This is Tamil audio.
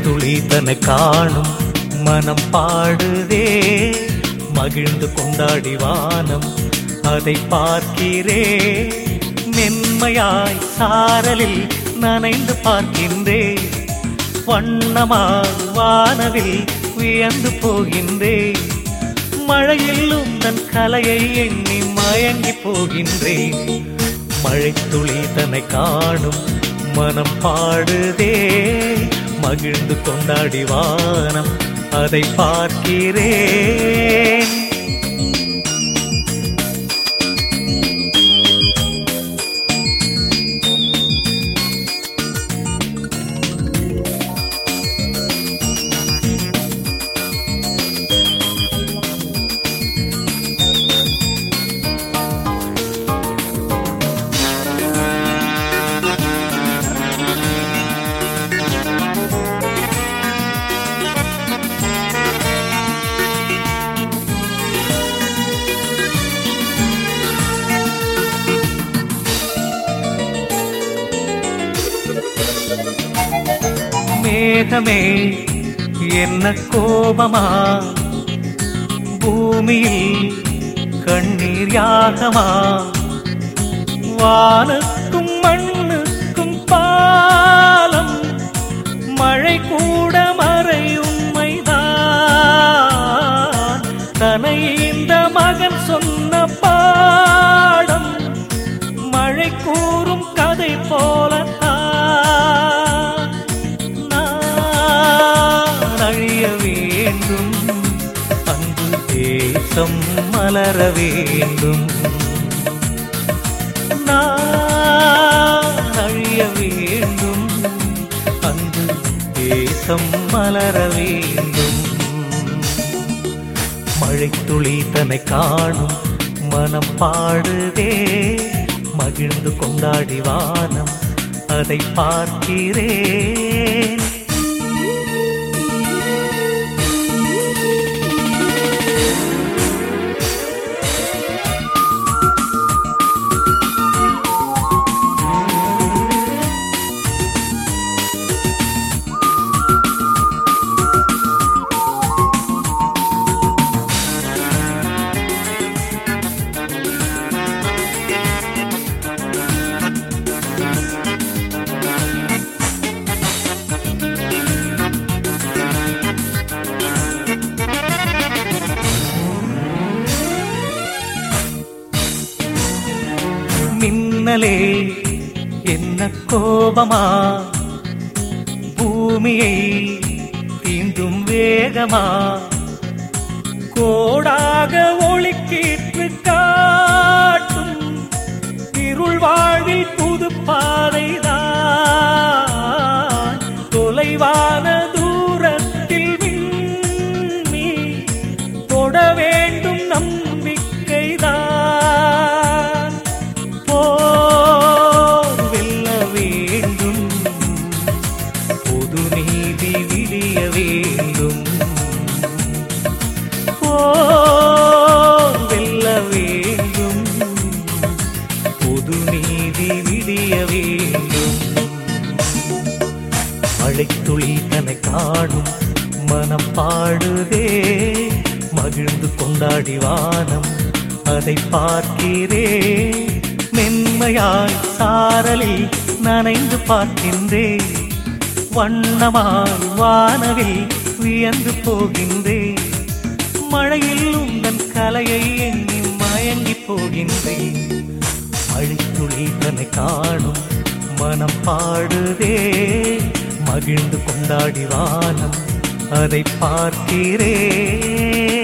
துளி தன்னை காணும் மனம் பாடுதே மகிழ்ந்து கொண்டாடி வானம் அதை பார்க்கிறே மென்மையாய் சாரலில் நனைந்து பார்க்கின்றே வண்ணமாய் வானவில் வியந்து போகின்றே மழையில் உந்தன் கலையை எண்ணி மயங்கி போகின்றேன் மழை துளி தன்னை காணும் மனம் பாடுதே மகிழ்ந்து கொண்டாடி வானம் அதை பார்க்கிறேன் மேகமே என்ன கோபமா பூமியில் கண்ணீர் யாகமா வானுக்கும் மண்ணுக்கும் பாலம் மழை கூட மறை உண்மைதான் தனை இந்த மகன் சொன்ன பாடம் மழை கூறும் கதை போலத்தான் நான் அழிய வேண்டும் அன்பு தேசம் மலர வேண்டும் நான் அழிய வேண்டும் அன்பு தேசம் மலர வேண்டும் மழை துளி தன்னை காணும் மனம் பாடுதே மகிழ்ந்து கொண்டாடி வானம் அதை பார்க்கிறேன் மின்னலே என்ன கோபமா பூமியை தீண்டும் வேகமா கோடாக ஒளிக்கீற்று காட்டும் இருள் வாழ்வில் புது பாதைதான் தொலைவான தூரத்தில் விண்ணி தொட வேண்டும் நம்பிக்கைதான் போர் வெல்ல வேண்டும் பொது நீதி விடிய வேண்டும் போர் வெல்ல வேண்டும் பொது நீதி விடிய வேண்டும் மழை துளி தன்னை காணும் மனம் பாடுதே மகிழ்ந்து கொண்டாடி வானம் அதை பார்க்கிறேன் மென்மையாய் சாரலில் நனைந்து பார்க்கின்றேன் வண்ணமாய் வானவில் வியந்து போகின்றேன் மழையில் உந்தன் கலையை எண்ணி மயங்கி போகின்றேன் மழைத்துளி தன்னை காணும் மனம் பாடுதே மகிழ்ந்து கொண்டாடி வானம் அதை பார்க்கிறேன்